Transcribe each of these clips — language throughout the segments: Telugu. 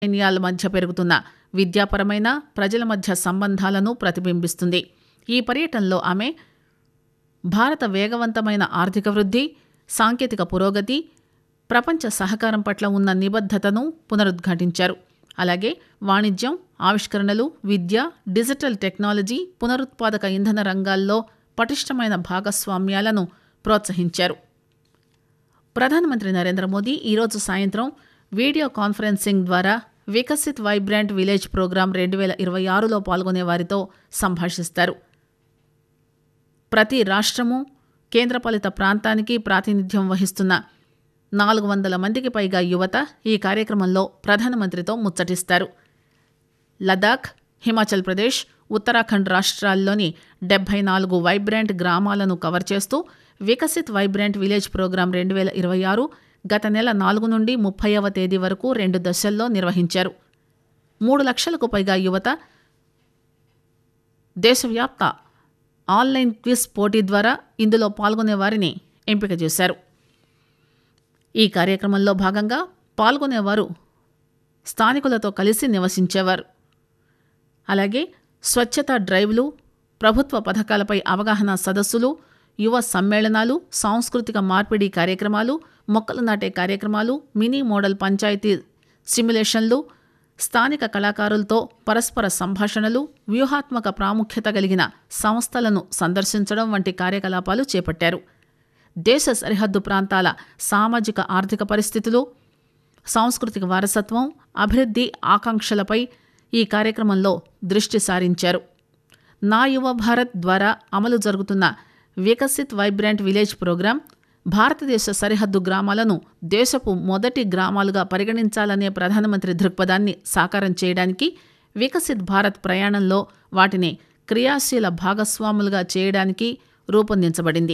సైన్యాల మధ్య పెరుగుతున్న విద్యాపరమైన ప్రజల మధ్య సంబంధాలను ప్రతిబింబిస్తుంది ఈ పర్యటనలో ఆమె భారత వేగవంతమైన ఆర్థిక వృద్ధి సాంకేతిక పురోగతి ప్రపంచ సహకారం పట్ల ఉన్న నిబద్ధతను పునరుద్ఘాటించారు అలాగే వాణిజ్యం ఆవిష్కరణలు విద్య డిజిటల్ టెక్నాలజీ పునరుత్పాదక ఇంధన రంగాల్లో పటిష్టమైన భాగస్వామ్యాలను ప్రోత్సహించారు ప్రధానమంత్రి నరేంద్ర మోదీ ఈరోజు సాయంత్రం వీడియో కాన్ఫరెన్సింగ్ ద్వారా వికసిత్ వైబ్రాంట్ విలేజ్ ప్రోగ్రాం రెండు వేల ఇరవై ఆరులో పాల్గొనే వారితో సంభాషిస్తారు ప్రతి రాష్ట్రము కేంద్రపాలిత ప్రాంతానికి ప్రాతినిధ్యం వహిస్తున్న నాలుగు వందల మందికి పైగా యువత ఈ కార్యక్రమంలో ప్రధానమంత్రితో ముచ్చటిస్తారు లదాఖ్ హిమాచల్ ప్రదేశ్ ఉత్తరాఖండ్ రాష్ట్రాల్లోని డెబ్బై నాలుగు వైబ్రాంట్ గ్రామాలను కవర్ చేస్తూ వికసిత్ వైబ్రాంట్ విలేజ్ ప్రోగ్రాం రెండు వేల ఇరవై ఆరు గత నెల నాలుగు నుండి ముప్పైవ తేదీ వరకు రెండు దశల్లో నిర్వహించారు మూడు లక్షలకు పైగా యువత దేశవ్యాప్త ఆన్లైన్ క్విజ్ పోటీ ద్వారా ఇందులో పాల్గొనే వారిని ఎంపిక చేశారు ఈ కార్యక్రమంలో భాగంగా పాల్గొనేవారు స్థానికులతో కలిసి నివసించేవారు అలాగే స్వచ్ఛతా డ్రైవ్లు ప్రభుత్వ పథకాలపై అవగాహన సదస్సులు యువ సమ్మేళనాలు సాంస్కృతిక మార్పిడి కార్యక్రమాలు మొక్కలు నాటే కార్యక్రమాలు మినీ మోడల్ పంచాయతీ సిమ్యులేషన్లు స్థానిక కళాకారులతో పరస్పర సంభాషణలు వ్యూహాత్మక ప్రాముఖ్యత కలిగిన సంస్థలను సందర్శించడం వంటి కార్యకలాపాలు చేపట్టారు దేశ సరిహద్దు ప్రాంతాల సామాజిక ఆర్థిక పరిస్థితులు సాంస్కృతిక వారసత్వం అభివృద్ధి ఆకాంక్షలపై ఈ కార్యక్రమంలో దృష్టి సారించారు నా యువ భారత్ ద్వారా అమలు జరుగుతున్న వికసిత్ వైబ్రాంట్ విలేజ్ ప్రోగ్రాం భారతదేశ సరిహద్దు గ్రామాలను దేశపు మొదటి గ్రామాలుగా పరిగణించాలనే ప్రధానమంత్రి దృక్పథాన్ని సాకారం చేయడానికి వికసిత్ భారత్ ప్రయాణంలో వాటిని క్రియాశీల భాగస్వాములుగా చేయడానికి రూపొందించబడింది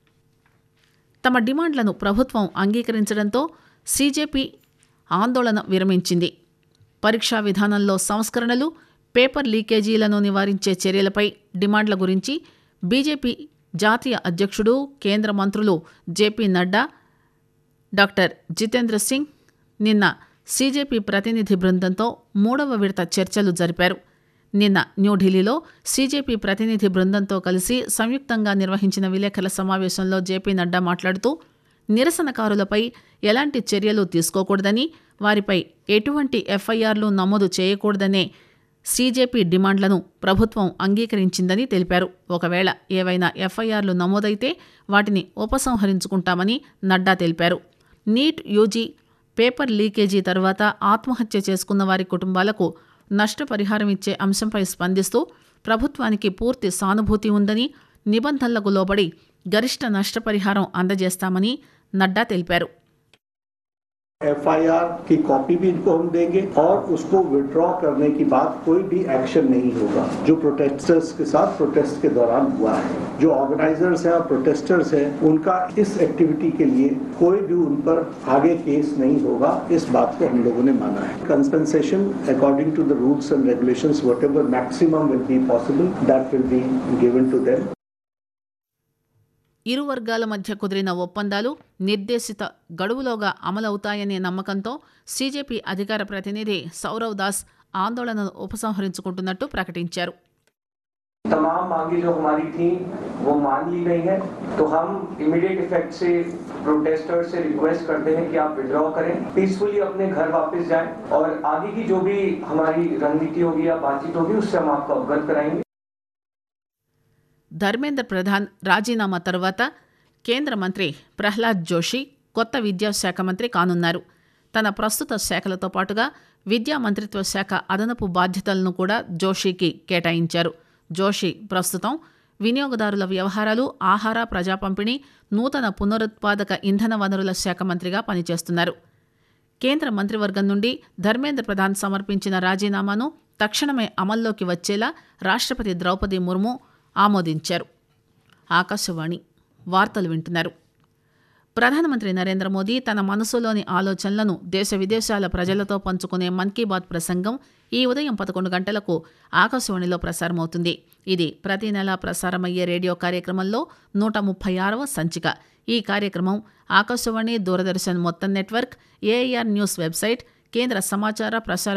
తమ డిమాండ్లను ప్రభుత్వం అంగీకరించడంతో సీజేపీ ఆందోళన విరమించింది పరీక్షా విధానంలో సంస్కరణలు పేపర్ లీకేజీలను నివారించే చర్యలపై డిమాండ్ల గురించి బీజేపీ జాతీయ అధ్యక్షుడు కేంద్ర మంత్రులు జేపీ నడ్డా డాక్టర్ జితేంద్ర సింగ్ నిన్న సీజేపీ ప్రతినిధి బృందంతో మూడవ విడత చర్చలు జరిపారు నిన్న న్యూఢిల్లీలో సీజేపీ ప్రతినిధి బృందంతో కలిసి సంయుక్తంగా నిర్వహించిన విలేకరుల సమావేశంలో జేపీ నడ్డా మాట్లాడుతూ నిరసనకారులపై ఎలాంటి చర్యలు తీసుకోకూడదని వారిపై ఎటువంటి ఎఫ్ఐఆర్లు నమోదు చేయకూడదనే సీజేపీ డిమాండ్లను ప్రభుత్వం అంగీకరించిందని తెలిపారు ఒకవేళ ఏవైనా ఎఫ్ఐఆర్లు నమోదైతే వాటిని ఉపసంహరించుకుంటామని నడ్డా తెలిపారు నీట్ యూజీ పేపర్ లీకేజీ తర్వాత ఆత్మహత్య చేసుకున్న వారి కుటుంబాలకు నష్టపరిహారం ఇచ్చే అంశంపై స్పందిస్తూ ప్రభుత్వానికి పూర్తి సానుభూతి ఉందని నిబంధనలకు లోబడి గరిష్ట నష్టపరిహారం అందజేస్తామని నడ్డా తెలిపారు एफआईआर की कॉपी भी इनको हम देंगे और उसको विड्रॉ करने की बात कोई भी एक्शन नहीं होगा जो प्रोटेस्टर्स के साथ प्रोटेस्ट के दौरान हुआ है जो ऑर्गेनाइजर्स हैं और प्रोटेस्टर्स हैं उनका इस एक्टिविटी के लिए कोई भी उन पर आगे केस नहीं होगा इस बात को हम लोगों ने माना है concession according to the rules and regulations whatever maximum will be possible that will be given to them ఇరు వర్గాల మధ్య కుదిరిన ఒప్పందాలు నిర్దేశిత గడువులోగా అమలవుతాయనే నమ్మకంతో సీజేపీ అధికార ప్రతినిధి సౌరవ్ దాస్ ఆందోళనను ఉపసంహరించుకుంటున్నట్టు ప్రకటించారు तमाम मांगे जो हमारी थी वो मान ली गई हैं तो हम इमीडिएट इफेक्ट से प्रोटेस्टर से रिक्वेस्ट करते हैं कि आप विड्रॉ करें पीसफुली अपने घर वापस जाएं और आगे की जो भी हमारी रणनीति होगी या बातचीत होगी उससे हम आपको अवगत कराएंगे ధర్మేంద్ర ప్రధాన్ రాజీనామా తర్వాత కేంద్ర మంత్రి ప్రహ్లాద్ జోషి కొత్త విద్యాశాఖ మంత్రి కానున్నారు తన ప్రస్తుత శాఖలతో పాటుగా విద్యా మంత్రిత్వ శాఖ అదనపు బాధ్యతలను కూడా జోషికి కేటాయించారు జోషి ప్రస్తుతం వినియోగదారుల వ్యవహారాలు ఆహార ప్రజా పంపిణీ నూతన పునరుత్పాదక ఇంధన వనరుల శాఖ మంత్రిగా పనిచేస్తున్నారు కేంద్ర మంత్రివర్గం నుండి ధర్మేంద్ర ప్రధాన్ సమర్పించిన రాజీనామాను తక్షణమే అమల్లోకి వచ్చేలా రాష్ట్రపతి ద్రౌపది ముర్ము ఆమోదించారు ఆకాశవాణి వార్తలు వింటున్నారు ప్రధానమంత్రి నరేంద్ర మోదీ తన మనసులోని ఆలోచనలను దేశ విదేశాల ప్రజలతో పంచుకునే మన్ కీ బాత్ ప్రసంగం ఈ ఉదయం పదకొండు గంటలకు ఆకాశవాణిలో ప్రసారమవుతుంది ఇది ప్రతి నెలా ప్రసారమయ్యే రేడియో కార్యక్రమంలో నూట ముప్పై ఆరవ సంచిక ఈ కార్యక్రమం ఆకాశవాణి దూరదర్శన్ మొత్తం నెట్వర్క్ ఏఐఆర్ న్యూస్ వెబ్సైట్ కేంద్ర సమాచార ప్రసార